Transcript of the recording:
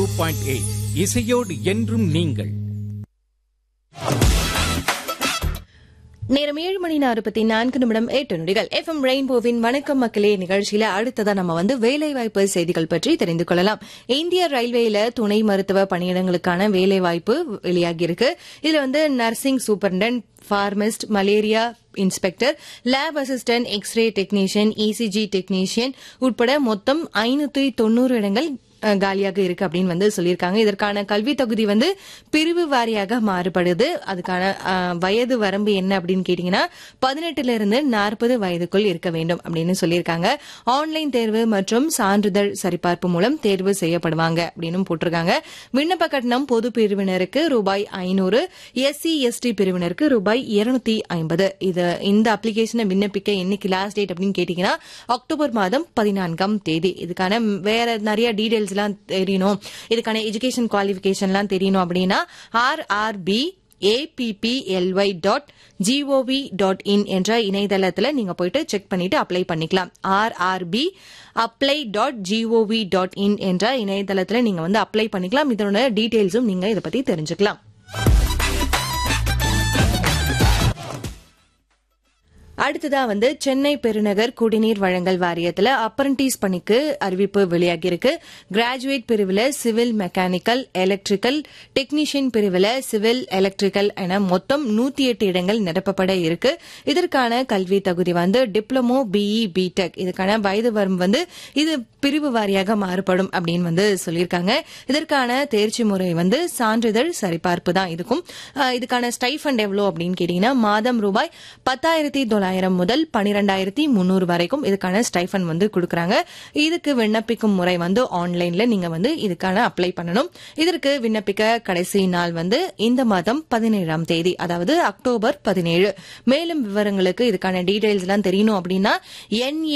point eight இசையோடு என்றும் நீங்கள் நேரம் ஏழு மணி நாற்பத்தி நான்கு நிமிடம் எட்டு நொடிகள் எஃப்எம் ரெயின்போவின் வணக்கம் மக்களே நிகழ்ச்சியில அடுத்ததா நம்ம வந்து வேலைவாய்ப்பு செய்திகள் பற்றி தெரிந்து கொள்ளலாம் இந்திய ரயில்வேல துணை மருத்துவ பணியிடங்களுக்கான வேலைவாய்ப்பு வெளியாகியிருக்கு இதுல வந்து nursing superintendent pharmacist malaria inspector lab assistant xray technician ECG technician உட்பட மொத்தம் ஐநூத்தி தொண்ணூறு இடங்கள் அஹ், காலியாக இருக்கு அப்படின்னு வந்து சொல்லியிருக்காங்க இதற்கான கல்வி தகுதி வந்து பிரிவு வாரியாக மாறுபடுது அதுக்கான அஹ், வயது வரம்பு என்ன அப்படின்னு கேட்டீங்கன்னா பதினெட்டுல இருந்து நாற்பது வயதுக்குள் இருக்க வேண்டும் அப்படின்னு சொல்லியிருக்காங்க ஆன்லைன் தேர்வு மற்றும் சான்றிதழ் சரிபார்ப்பு மூலம் தேர்வு செய்யப்படுவாங்க அப்படின்னு போட்டிருக்காங்க விண்ணப்ப கட்டணம் பொது பிரிவினருக்கு ரூபாய் ஐநூறு எஸ்சி எஸ்டி பிரிவினருக்கு ரூபாய் இருநூத்தி ஐம்பது இது இந்த அப்ளிகேஷனை விண்ணப்பிக்க என்னைக்கு லாஸ்ட் டேட் அப்படின்னு கேட்டீங்கன்னா அக்டோபர் மாதம் பதினான்காம் தேதி இதுக்கான வேற நிறைய டீடைல்ஸ் எல்லாம் தெரியணும் இதுக்கான எஜுகேஷன் குவாலிபிகேஷன்லாம் தெரியணும் அப்படின்னா RRB A P P L Y dot G O V dot in என்ற இணையதளத்தில் நீங்க போயிட்டு செக் பண்ணிட்டு அப்ளை பண்ணிக்கலாம் RRB apply dot G O V dot in என்ற இணையதளத்தில் நீங்க வந்து அப்ளை பண்ணிக்கலாம் இதனோட டீடைல்ஸும் நீங்க இதை பத்தி தெரிஞ்சுக்கலாம் அடுத்ததா வந்து சென்னை பெருநகர் குடிநீர் வழங்கல் வாரியத்துல அப்ரண்டிஸ் பணிக்கு அறிவிப்பு வெளியாகியிருக்கு கிராஜுவேட் பிரிவுல சிவில் மெக்கானிக்கல் எலக்ட்ரிக்கல் டெக்னீஷியன் பிரிவுல சிவில் எலக்ட்ரிக்கல் என மொத்தம் நூத்தி எட்டு இடங்கள் நிரப்பப்பட இருக்கு இதற்கான கல்வி தகுதி வந்து டிப்ளமோ பிஇ பிடெக் இதுக்கான வயது வரம்பு வந்து இது பிரிவு வாரியாக மாறுபடும் அப்படின்னு வந்து சொல்லியிருக்காங்க இதற்கான தேர்ச்சி முறை வந்து சான்றிதழ் சரிபார்ப்பு தான் இருக்கும் அஹ், இதுக்கான ஸ்டைஃபண்ட் எவ்வளவு அப்படின்னு கேட்டீங்கன்னா மாதம் ரூபாய் பத்தாயிரத்தி தொள்ளாயிரம் முதல் பனிரெண்டாயிரத்தி முன்னூறு வரைக்கும் இதுக்கான ஸ்டைஃபண்ட் வந்து கொடுக்கறாங்க இதுக்கு விண்ணப்பிக்கும் முறை வந்து ஆன்லைன்ல நீங்க வந்து இதுக்கான அப்ளை பண்ணணும் இதற்கு விண்ணப்பிக்க கடைசி நாள் வந்து இந்த மாதம் பதினேழாம் தேதி அதாவது அக்டோபர் பதினேழு மேலும் விவரங்களுக்கு இதுக்கான டீடைல்ஸ் எல்லாம் தெரியணும் அப்படின்னா என்